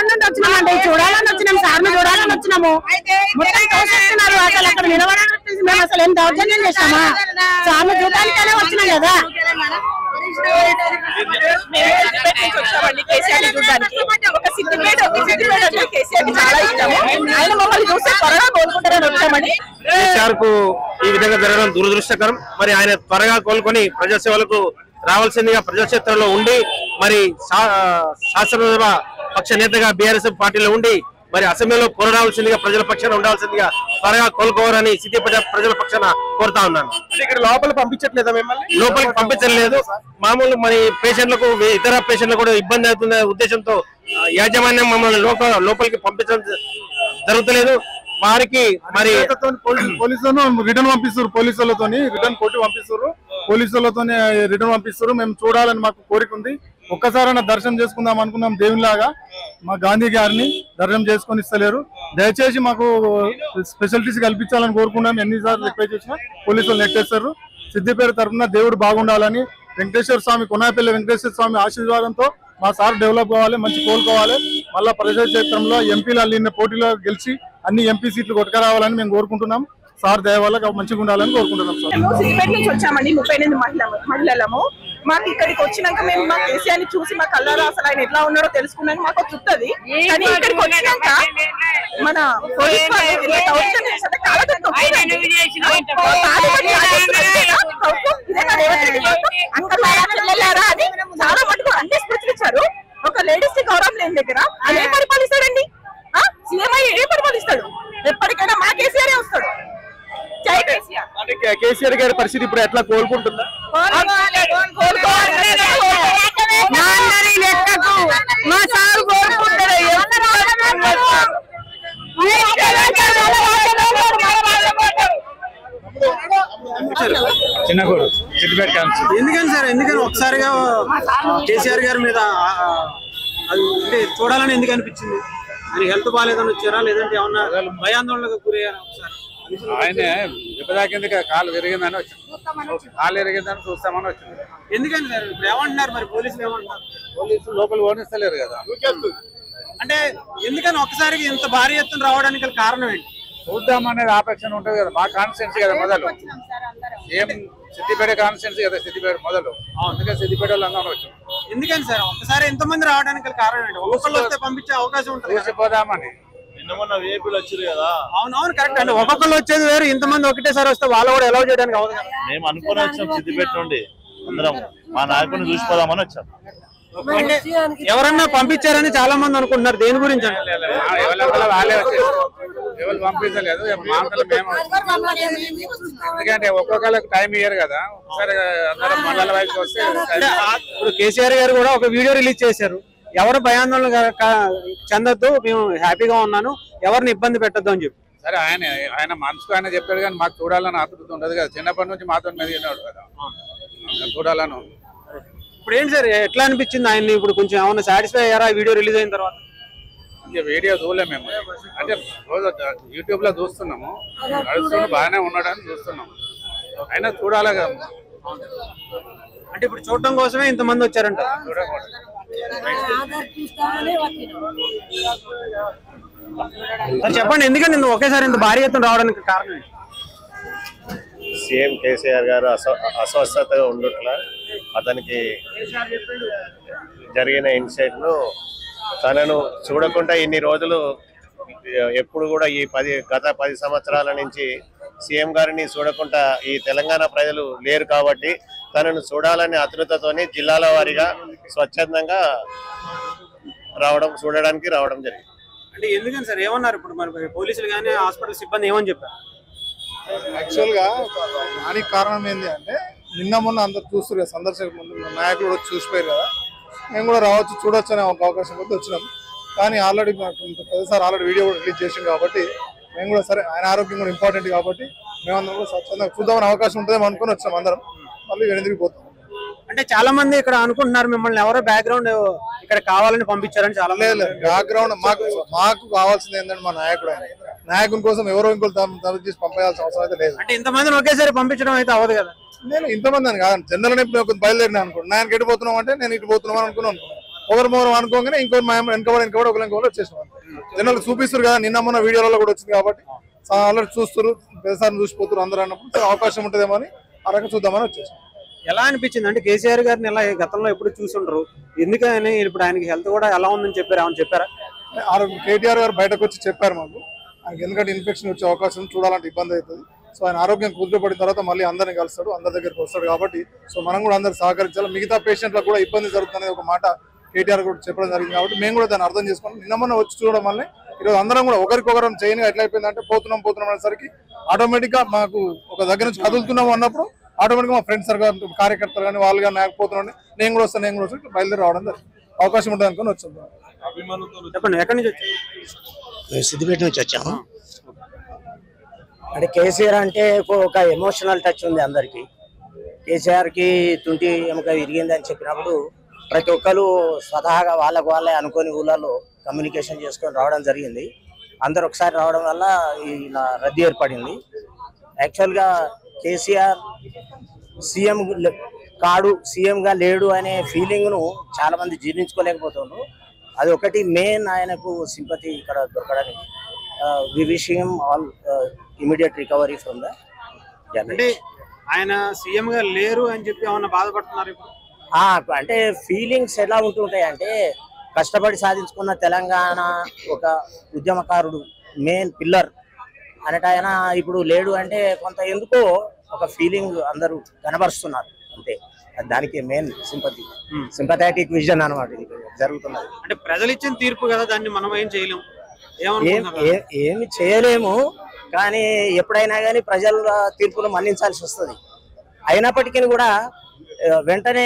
నుండి వచ్చినామండి చూడాలని వచ్చినాం సార్ని చూడాలని వచ్చినాము మొత్తం తోసేస్తున్నారు అసలు అక్కడ నిలబడాలంటే మేము అసలు ఏం దౌర్జన్యం చేసినామా సార్ని చూడడానికైనా వచ్చినాం కదా మేము సిద్దిపేట నుంచి వచ్చామండి కేసీఆర్ ని చూడడానికి ఒక సిద్దిపేట ఒక సిద్దిపేట అంటే కేసీఆర్ కి చాలా ఇష్టము ఆయన మమ్మల్ని చూస్తే త్వరగా కోలుకుంటారని వచ్చామండి కేసీఆర్ కు ఈ విధంగా జరగడం దురదృష్టకరం మరి ఆయన త్వరగా కోలుకొని ప్రజాసేవలకు రావాల్సిందిగా ప్రజాక్షేత్రంలో ఉండి మరి శా- శాసనసభ పక్ష నేతగా బీఆర్ఎస్ పార్టీలో ఉండి మరి అసెంబ్లీలో పోరాడాల్సిందిగా ప్రజల పక్షాన ఉండాల్సిందిగా త్వరగా కోలుకోవాలని సిద్దిపేట ప్రజల పక్షాన కోరుతా ఉన్నాను ఇక్కడ లోపల పంపించట్లేదా మిమ్మల్ని లోపలికి పంపించలేదు మామూలు మరి పేషెంట్లకు ఇతర పేషెంట్లకు కూడా ఇబ్బంది అవుతున్న ఉద్దేశంతో ఆ, యాజమాన్యం మమ్మల్ని లోప లోపలికి పంపించడం జరుగుతలేదు వారికి మరి పోలీసులను రిటర్న్ పంపిస్తారు పోలీసులతో రిటర్న్ కొట్టి పంపిస్తారు పోలీసులతో రిటర్న్ పంపిస్తారు మేము చూడాలని మాకు కోరిక ఉంది ఒక్కసారైనా దర్శనం చేసుకుందాం అనుకున్నాం దేవునిలాగా మా గాంధీ గారిని దర్శనం చేసుకొని ఇస్తలేరు దయచేసి మాకు స్పెషాలిటీస్ కల్పించాలని కోరుకున్నాం ఎన్నిసార్లు రిక్వెస్ట్ చేసినా పోలీసులు నెట్టేస్తారు సిద్దిపేట తరఫున దేవుడు బాగుండాలని వెంకటేశ్వర స్వామి కొనాపల్లి వెంకటేశ్వర స్వామి ఆశీర్వాదంతో మా సార్ డెవలప్ కావాలి మంచి కోలుకోవాలి మళ్ళా ప్రజాక్షేత్రంలో ఎంపీలు అల్లిన పోటీలో గెలిచి అన్ని ఎంపీ సీట్లు కొట్టుకురావాలని మేము కోరుకుంటున్నాం సార్ దయ వల్ల మంచిగా ఉండాలని కోరుకుంటున్నాం సార్ మేము సిద్దిపేట నుంచి వచ్చామండి ముప్పై ఎనిమిది మహిళ మహిళలము మాకు ఇక్కడికి వచ్చినాక మేము మా కేసీఆర్ ని చూసి మా కళ్ళారా అసలు ఆయన ఎట్లా ఉన్నాడో తెలుసుకున్నాక మాకు చుట్టది కానీ ఇక్కడికి వచ్చినాక మన పోలీస్ వాళ్ళు ఇలా దౌర్జన్యం చేశారు. కాళ్ళతో తొక్కిందండి. ఆ, తాళి కట్టి లాగేస్తున్నారంటే, ప్రభుత్వం ఇదేనా రేవంత్ రెడ్డి ప్రభుత్వం? అక్కలారా, చెల్లెలారా అని చాలా మటుకు అన్ని స్పీచ్లు ఇచ్చారు ఒక లేడీస్ కి గౌరవం లేని దగ్గర ఆయన ఏం పరిపాలిస్తాడండి సీఎం అయ్యి ఏం పరిపాలిస్తాడు ఎప్పటికైనా మా కేసీఆర్ వస్తాడు జై కేసీఆర్ అంటే కే- కేసీఆర్ గారి పరిస్థితి ఇప్పుడు ఎట్లా కోలుకుంటుందా మా అందరి లెక్కకు మా సార్ కోరుకుంటారు చిన్నగూడు సిద్దిపేట కౌన్సిల్ ఎందుకని సార్ ఎందుకని ఒకసారిగా కేసీఆర్ గారి మీద ఆ, ఆ, అది అంటే చూడాలని ఎందుకు అనిపించింది ఆయన హెల్త్ బాగాలేదని వచ్చారా లేదంటే ఏమన్నా భయాందోళనకు గురయ్యారా ఒకసారి ఆయన దెబ్బతాకింది కాలు విరిగిందని వచ్చింది కాలు విరిగిందని చూస్తామని వచ్చింది ఎందుకని సార్ ఇప్పుడు ఏమంటున్నారు మరి పోలీసులు ఏమంటున్నారు పోలీసులు లోపల ఓనిస్తలేరు కదా అంటే ఎందుకని ఒక్కసారికి ఇంత భారీ ఎత్తున రావడానికి గల కారణం ఏంటి చూద్దామనేది ఆపరేషన్ ఉంటుంది కదా మా కాన్స్టిట్యున్సీ కదా మొదలు ఏం సిద్దిపేట కాన్స్టిట్యున్సీ కదా సిద్దిపేట మొదలు అందుకే సిద్దిపేట వాళ్ళు అందరూ వచ్చాం ఎందుకని సార్ ఒక్కసారి ఎంతమంది రావడానికి గల కారణం ఏంటి ఒక్కొక్కరు వస్తే పంపించే అవకాశం ఉంటుంది కదా. చూసిపోదామని అవునవును కరెక్ట్ అండి ఒక్కొక్కరు వచ్చేది వేరు ఇంతమంది ఒకటేసారి వస్తే వాళ్ళు కూడా ఎలా చేయడానికి అవ్వదు కదా. మేము అనుకుని వచ్చాం సిద్దిపేట నుండి అందరం మా నాయకుడిని చూసిపోదామని వచ్చాం అంటే ఎవరన్నా పంపించారని చాలా మంది అనుకుంటున్నారు దేని గురించి అంటే ఎవరి వాళ్ళే వచ్చారు ఎవరు పంపించలేదు మాటలు మేము ఎందుకంటే ఒక్కొక్కరికి టైం ఇయ్యరు కదా ఒకసారి అందరం మండల వైపు వస్తే అంటే ఆ- ఇప్పుడు కేసీఆర్ గారు కూడా ఒక వీడియో రిలీజ్ చేశారు ఎవరు భయాందోళన క- క- చెందొద్దు మేము హ్యాపీగా ఉన్నాను ఎవరిని ఇబ్బంది పెట్టొద్దు అని చెప్పి సరే ఆయన ఆయన మనసుకు ఆయన చెప్పాడు కానీ మాకు చూడాలని ఆతృత ఉండదు కదా చిన్నప్పటి నుంచి మాతో మెదిగినాడు కదా చూడాలని ఉంది. ఇప్పుడు ఏంటి సార్ ఎట్లా అనిపించింది ఆయన్ని ఇప్పుడు కొంచెం ఏమైనా సాటిస్ఫై అయ్యారా వీడియో రిలీజ్ అయిన తర్వాత ఇంకా వీడియో చూడలేము మేము అంటే రోజు యూట్యూబ్ లో చూస్తున్నాము నడుస్తుంటే బాగానే ఉన్నాడని చూస్తున్నాము అయినా చూడాలి కదా అంటే ఇప్పుడు చూడటం కోసమే ఇంతమంది వచ్చారంట చూడకూడదు సార్ చెప్పండి ఎందుకంటే ఇంత ఒకేసారి ఇంత భారీ ఎత్తున రావడానికి కారణం ఏంటి? సీఎం కేసీఆర్ గారు అస్వ అస్వస్థతగా ఉండట్ల అతనికి జరిగిన ఇన్సిడెంట్ ను తనను చూడకుండా ఇన్ని రోజులు ఎప్పుడు కూడా ఈ పది గత పది సంవత్సరాల నుంచి సీఎం గారిని చూడకుండా ఈ తెలంగాణ ప్రజలు లేరు కాబట్టి తనను చూడాలనే ఆతృతతోని జిల్లాల వారీగా స్వచ్ఛందంగా రావడం చూడడానికి రావడం జరిగింది అంటే ఎందుకని సార్ ఏమన్నారు ఇప్పుడు మరి పోలీసులు కానీ హాస్పిటల్ సిబ్బంది ఏమని చెప్పారు యాక్చువల్ గా దానికి కారణం ఏంటి అంటే నిన్న మొన్న అందరు చూస్తారు కదా సందర్శక ముందు మన నాయకులు కూడా చూసిపోయారు కదా మేము కూడా రావచ్చు చూడొచ్చు అనే ఒక అవకాశం కొద్ది వచ్చినాం కానీ ఆల్రెడీ ప్రతిసారి ఆల్రెడీ వీడియో కూడా రిలీజ్ చేసాం కాబట్టి మేము కూడా సరే ఆయన ఆరోగ్యం కూడా ఇంపార్టెంట్ కాబట్టి మేమందరం కూడా స్వచ్ఛందంగా చూద్దామని అవకాశం ఉంటుందేమో అనుకుని వచ్చాం అందరం మళ్ళీ వెనుదిరిగి పోతాం అంటే చాలా మంది ఇక్కడ అనుకుంటున్నారు మిమ్మల్ని ఎవరో బ్యాక్గ్రౌండ్ ఇక్కడ కావాలని పంపించారని చాలా మంది లేదు లేదు బ్యాక్గ్రౌండ్ మాకు మాకు కావాల్సింది ఏంటంటే మా నాయకుడు ఆయన నాయకుని కోసం ఎవరో ఇంకోటి తరచు చేసి పంపేయాల్సిన అవసరం అయితే లేదు అంటే ఇంతమందిని ఒకేసారి పంపించడం అయితే అవ్వదు కదా నేను ఇంతమంది అని కాదు జనరల్ ఇప్పుడు ఒక బయలుదేరినా అనుకోండి నేను ఇటు పోతున్నాం అంటే నేను ఇటు పోతున్నాం అనుకున్నాను ఒకరు మొగరు అనుకోగానే ఇంకో వెనకబడి వెనకబడి ఒకరు వెనకబడి వచ్చేసాం జనాలు చూపిస్తారు కదా నిన్న మొన్న వీడియోలలో కూడా వచ్చింది కాబట్టి ఆల్రెడీ చూస్తారు పెద్దసారిని చూసిపోతారు అందరూ అన్నప్పుడు సో అవకాశం ఉంటుందేమో అని ఆ రకంగా చూద్దామని వచ్చేసాం ఎలా అనిపించింది అంటే కేసీఆర్ గారిని ఎలా గతంలో ఎప్పుడు చూసుండ్రు ఎందుకని ఇప్పుడు ఆయనకి హెల్త్ కూడా ఎలా ఉందని చెప్పారు ఏమని చెప్పారా ఆరోగ్య కేటీఆర్ గారు బయటకు వచ్చి చెప్పారు మాకు ఆయనకి ఎందుకంటే ఇన్ఫెక్షన్ వచ్చే అవకాశం చూడాలంటే ఇబ్బంది అవుతుంది సో ఆయన ఆరోగ్యం కుదిరిపడిన తర్వాత మళ్ళీ అందరిని కలుస్తాడు అందరి దగ్గరికి వస్తాడు కాబట్టి సో మనం కూడా అందరు సహకరించాలి మిగతా పేషెంట్లకు కూడా ఇబ్బంది జరుగుతుంది ఒక మాట కేటీఆర్ కూడా చెప్పడం జరిగింది కాబట్టి మేము కూడా దాన్ని అర్థం చేసుకున్నాం నిన్న మొన్న వచ్చి చూడడం వల్లే ఈరోజు అందరం కూడా ఒకరికొకరం చేయని ఎట్లా అయిపోయిందంటే పోతున్నాం పోతున్నాం అనేసరికి ఆటోమేటిక్ గా మాకు ఒక దగ్గర నుంచి కదులుతున్నాం అన్నప్పుడు ఆటోమేటిక్ మా ఫ్రెండ్స్ కార్యకర్తలు కానీ వాళ్ళు కానీ లేకపోతున్నాం నేను కూడా వస్తాను నేను కూడా వస్తాను బయలుదేరి రావడం జరిగింది అవకాశం ఉంటుంది అనుకుని వచ్చాం చెప్పండి ఎక్కడి నుంచి వచ్చారు మేము సిద్దిపేట నుంచి వచ్చాము అంటే కేసీఆర్ అంటే ఒక- ఒక ఎమోషనల్ టచ్ ఉంది అందరికి కేసీఆర్ కి తుంటి ఎముక విరిగింది అని చెప్పినప్పుడు ప్రతి ఒక్కరు స్వతహాగా వాళ్ళకు వాళ్ళే అనుకోని ఊళ్ళలో కమ్యూనికేషన్ చేసుకొని రావడం జరిగింది అందరు ఒకసారి రావడం వల్ల ఇలా రద్దీ ఏర్పడింది యాక్చువల్గా కేసీఆర్ సీఎం కాడు సీఎం గా లేడు అనే ఫీలింగ్ ను చాలా మంది జీర్ణించుకోలేకపోతున్నారు అది ఒకటి మెయిన్ ఆయనకు సింపతి ఇక్కడ దొరకడానికి we wish him all immediate recovery from the అంటే ఆయన సీఎం గా లేరు అని చెప్పి ఏమన్నా బాధపడుతున్నారు ఇప్పుడు అంటే ఫీలింగ్స్ ఎలా ఉంటుంటాయి అంటే కష్టపడి సాధించుకున్న తెలంగాణ ఒక ఉద్యమకారుడు మెయిన్ పిల్లర్ అనేట ఆయన ఇప్పుడు లేడు అంటే కొంత ఎందుకో ఒక ఫీలింగ్ అందరూ కనబరుస్తున్నారు అంతే దానికి మెయిన్ సింపతి సింపథాటిక్ విజన్ అన్నమాట ఇది జరుగుతున్నది అంటే ప్రజలు ఇచ్చిన తీర్పు కదా దాన్ని మనం ఏం చేయలేం ఏం ఏమనుకుంటున్నారు ఏ- ఏమి చేయలేము కానీ ఎప్పుడైనా కానీ ప్రజల తీర్పును మన్నించాల్సి వస్తుంది అయినప్పటికీ కూడా ఆ, వెంటనే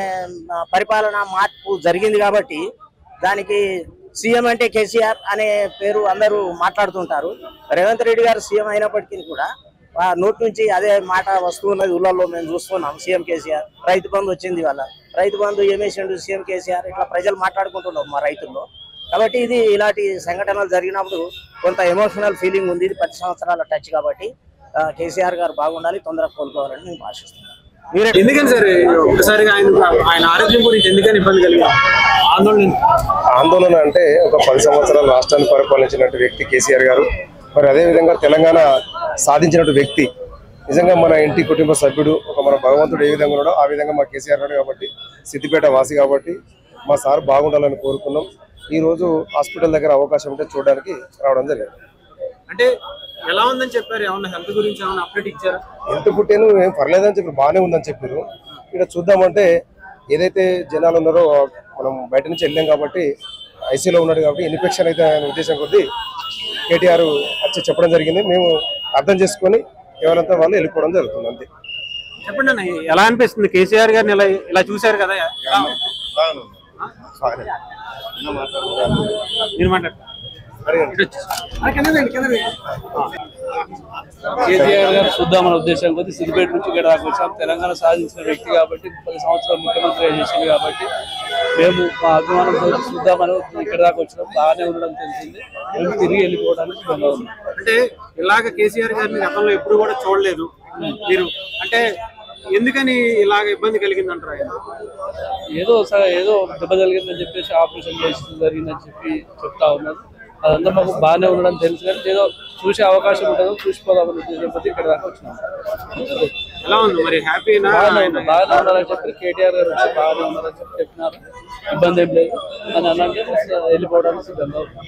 ఆ, పరిపాలన మార్పు జరిగింది కాబట్టి దానికి సీఎం అంటే కేసీఆర్ అనే పేరు అందరూ మాట్లాడుతుంటారు రేవంత్ రెడ్డి గారు సీఎం అయినప్పటికీ కూడా ఆ నోటి నుంచి అదే మాట వస్తున్నది ఊళ్ళల్లో మేము చూస్తున్నాం సీఎం కేసీఆర్ రైతు బంధు వచ్చింది వాళ్ళ రైతు బంధు ఏమేసిండు సీఎం కేసీఆర్ ఇట్లా ప్రజలు మాట్లాడుకుంటున్నారు మా రైతుల్లో కాబట్టి ఇది ఇలాంటి సంఘటనలు జరిగినప్పుడు కొంత ఎమోషనల్ ఫీలింగ్ ఉంది ఇది పది సంవత్సరాల టచ్ కాబట్టి ఆ, కేసీఆర్ గారు బాగుండాలి తొందరగా కోలుకోవాలని నేను ఆశిస్తున్నాను ఎందుకని సార్ ఒకసారిగా ఆయన ఆయన ఆరోగ్యం గురించి ఎందుకని ఇబ్బంది కలిగింది ఆందోళన ఆందోళన అంటే ఒక పది సంవత్సరాలు రాష్ట్రాన్ని పరిపాలించినట్టు వ్యక్తి కేసీఆర్ గారు మరి అదే విధంగా తెలంగాణ సాధించినట్టు వ్యక్తి నిజంగా మన ఇంటి కుటుంబ సభ్యుడు ఒక మన భగవంతుడు ఏ విధంగా ఉన్నాడో ఆ విధంగా మా కేసీఆర్ గారు కాబట్టి సిద్దిపేట వాసి కాబట్టి మా సార్ బాగుండాలని కోరుకున్నాం ఈ రోజు హాస్పిటల్ దగ్గర అవకాశం ఉంటే చూడడానికి రావడం జరిగింది అంటే ఎలా ఉందని చెప్పారు ఏమన్నా హెల్త్ గురించి ఏమన్నా అప్డేట్ ఇచ్చారా ఎంత పుట్టాను ఏం పర్లేదని చెప్పి బాగానే ఉందని చెప్పారు ఇక్కడ చూద్దామంటే ఏదైతే జనాలు ఉన్నారో మనం బయట నుంచి వెళ్ళాం కాబట్టి ఐసీలో ఉన్నాడు కాబట్టి ఇన్ఫెక్షన్ అయితే ఆయన ఉద్దేశం కొద్దీ కేటీఆర్ వచ్చి చెప్పడం జరిగింది మేము అర్థం చేసుకొని ఎవరంతా వాళ్ళు వెళ్ళిపోవడం జరుగుతుంది అంతే చెప్పండి అన్న ఎలా అనిపిస్తుంది కేసీఆర్ గారిని ఇలా ఇలా చూశారు కదా మీరు మాట్లాడు కేసీఆర్ గారు చూద్దామన్న ఉద్దేశం కొద్ది సిద్దిపేట నుంచి ఇక్కడ దాకా వచ్చాం తెలంగాణ సాధించిన వ్యక్తి కాబట్టి పది సంవత్సరాలు ముఖ్యమంత్రి చేసింది కాబట్టి మేము మా అభిమానంతో చూద్దామని ఇక్కడ దాకా వచ్చినాం బాగానే ఉండడం తెలిసింది మేము తిరిగి వెళ్ళిపోవడానికి సిద్ధంగా ఉన్నాం అంటే ఇలాగ కేసీఆర్ గారిని గతంలో ఎప్పుడు కూడా చూడలేదు మీరు అంటే ఎందుకని ఇలాగ ఇబ్బంది కలిగింది అంటారు ఆయన ఏదో స- ఏదో దెబ్బ జరిగిందని చెప్పేసి ఆపరేషన్ చేసి జరిగిందని చెప్పి చెప్తా ఉన్నారు అదంతా మాకు బాగానే ఉండడం తెలుసు కానీ ఏదో చూసే అవకాశం ఉంటుందో చూసిపోదామని ఉద్దేశం కొద్ది ఇక్కడ దాకా వచ్చినాం ఎలా ఉంది మరి హ్యాపీనా బాగానే ఉంది బాగానే ఉండాలని చెప్పి కేటీఆర్ గారు వచ్చి బాగానే ఉన్నారని చెప్పి చెప్పినారు ఇబ్బంది ఏం లేదు అని అనంటే వెళ్ళిపోవడానికి సిద్ధంగా ఉన్నాం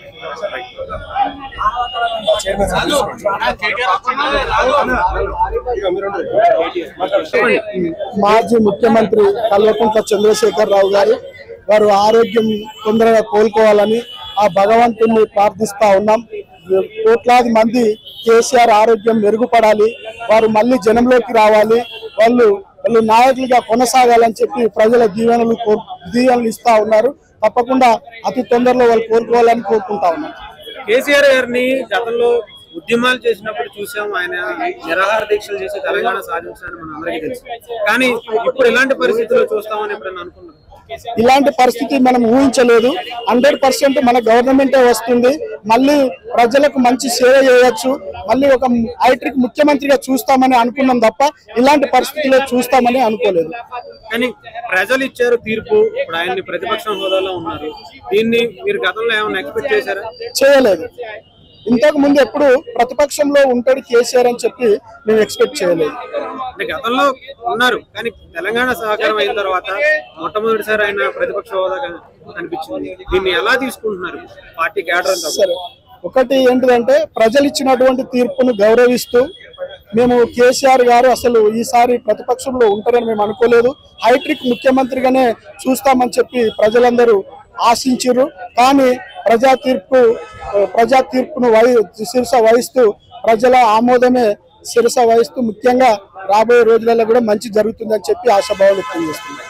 మాజీ ముఖ్యమంత్రి కల్వకుంట్ల చంద్రశేఖర్ రావు గారు వారు ఆరోగ్యం తొందరగా కోలుకోవాలని ఆ భగవంతుణ్ణి ప్రార్థిస్తా ఉన్నాం కోట్లాది మంది కేసీఆర్ ఆరోగ్యం మెరుగుపడాలి వారు మళ్ళీ జనంలోకి రావాలి వాళ్ళు వాళ్ళు నాయకులుగా కొనసాగాలని చెప్పి ప్రజల దీవెనలు కోరు- దీవెనలు ఇస్తా ఉన్నారు తప్పకుండా అతి తొందరలో వాళ్ళు కోరుకోవాలని కోరుకుంటా ఉన్నారు కేసీఆర్ గారిని గతంలో ఉద్యమాలు చేసినప్పుడు చూసాం ఆయన నిరాహార దీక్షలు చేసి తెలంగాణ సాధించాలని మన అందరికీ తెలుసు కానీ ఇప్పుడు ఇలాంటి పరిస్థితుల్లో చూస్తామని ఎప్పుడైనా అనుకున్నాం ఇలాంటి పరిస్థితి మనం ఊహించలేదు హండ్రెడ్ పర్సెంట్ మన గవర్నమెంటే వస్తుంది మళ్ళీ ప్రజలకు మంచి సేవ చేయవచ్చు మళ్ళీ ఒక హైట్రిక్ ముఖ్యమంత్రిగా చూస్తామని అనుకున్నాం తప్ప ఇలాంటి పరిస్థితిలో చూస్తామని అనుకోలేదు కానీ ప్రజలు ఇచ్చారు తీర్పు ఇప్పుడు ఆయన్ని ప్రతిపక్షం హోదాలో ఉన్నారు దీన్ని మీరు గతంలో ఏమైనా ఎక్స్పెక్ట్ చేశారా చేయలేదు ఇంతకు ముందు ఎప్పుడు ప్రతిపక్షంలో ఉంటాడు కేసీఆర్ అని చెప్పి మేము ఎక్స్పెక్ట్ చేయలేదు అంటే గతంలో ఉన్నారు కానీ తెలంగాణ సహకారం అయిన తర్వాత మొట్టమొదటిసారి ఆయన ప్రతిపక్ష హోదా కన్- కనిపించింది దీన్ని ఎలా తీసుకుంటున్నారు పార్టీ క్యాడర్ అంతా సరే ఒకటి ఏంటిదంటే ప్రజలు ఇచ్చినటువంటి తీర్పును గౌరవిస్తూ మేము కేసీఆర్ గారు అసలు ఈసారి ప్రతిపక్షంలో ఉంటారని మేము అనుకోలేదు హైట్రిక్ ముఖ్యమంత్రిగానే చూస్తామని చెప్పి ప్రజలందరూ ఆశించారు కానీ ప్రజా తీర్పు ప్రజా తీర్పును వహి శిరస వహిస్తూ ప్రజల ఆమోదమే శిరస వహిస్తూ ముఖ్యంగా రాబోయే రోజులలో కూడా మంచి జరుగుతుందని చెప్పి ఆశాభావం వ్యక్తం చేస్తున్నాం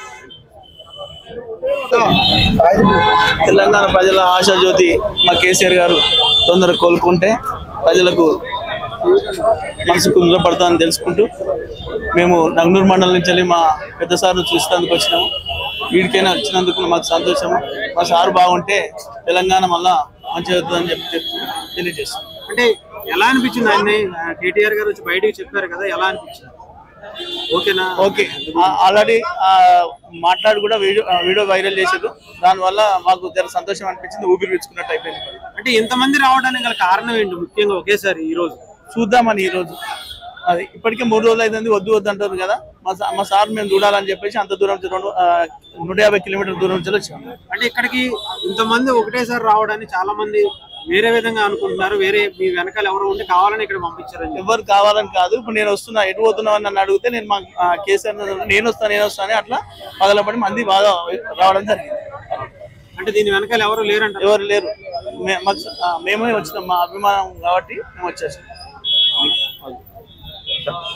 తెలంగాణ ప్రజల ఆశాజ్యోతి మా కేసీఆర్ గారు తొందరగా కోలుకుంటే ప్రజలకు మనసు కుందరపడతామని తెలుసుకుంటూ మేము నగ్నూరు మండలం నుంచి వెళ్ళి మా పెద్ద సార్ను చూసేందుకు వచ్చినాము వీడికైనా వచ్చినందుకు మాకు సంతోషము మా సారు బాగుంటే తెలంగాణ మళ్ళా మంచిగా అవుతుందని చెప్పి చెప్తూ తెలియజేస్తాం అంటే ఎలా అనిపించింది ఆయన్ని కేటీఆర్ గారు వచ్చి బయటికి చెప్పారు కదా ఎలా అనిపించింది ఓకేనా ఓకే ఆల్రెడీ మాట్లాడి కూడా వీడియో వీడియో వైరల్ చేశారు దానివల్ల మాకు జర సంతోషం అనిపించింది ఊపిరి పీల్చుకున్నట్టు అయిపోయింది అంటే ఇంతమంది రావడానికి గల కారణం ఏంటి ముఖ్యంగా ఒకేసారి ఈ రోజు చూద్దామని ఈ రోజు అది ఇప్పటికే మూడు రోజులు అవుతుంది వద్దు వద్దు అంటారు కదా మా సా- మా సార్ మేము చూడాలని చెప్పేసి అంత దూరం నుంచి రెండు ఆ, నూట యాభై కిలోమీటర్ల దూరం నుంచి వచ్చాము అంటే ఇక్కడికి ఇంతమంది ఒకటేసారి రావడానికి చాలా మంది వేరే విధంగా అనుకుంటున్నారు వేరే మీ వెనకాల ఎవరో ఉండి కావాలని ఇక్కడ పంపించారని చెప్పి. ఎవరు కావాలని కాదు ఇప్పుడు నేను వస్తున్నా ఎటు పోతున్నావు అని నన్ను అడిగితే నేను మా ఆ, కేసీఆర్ ని నేను వస్తాను నేను వస్తాను అట్లా పగలపడి మంది బాగా రావడం జరిగింది అంటే దీని వెనకాల ఎవరు లేరంట ఎవరు లేరు మే- మాకు ఆ, మేమే వచ్చినాం మా అభిమానం కాబట్టి మేము వచ్చేసాం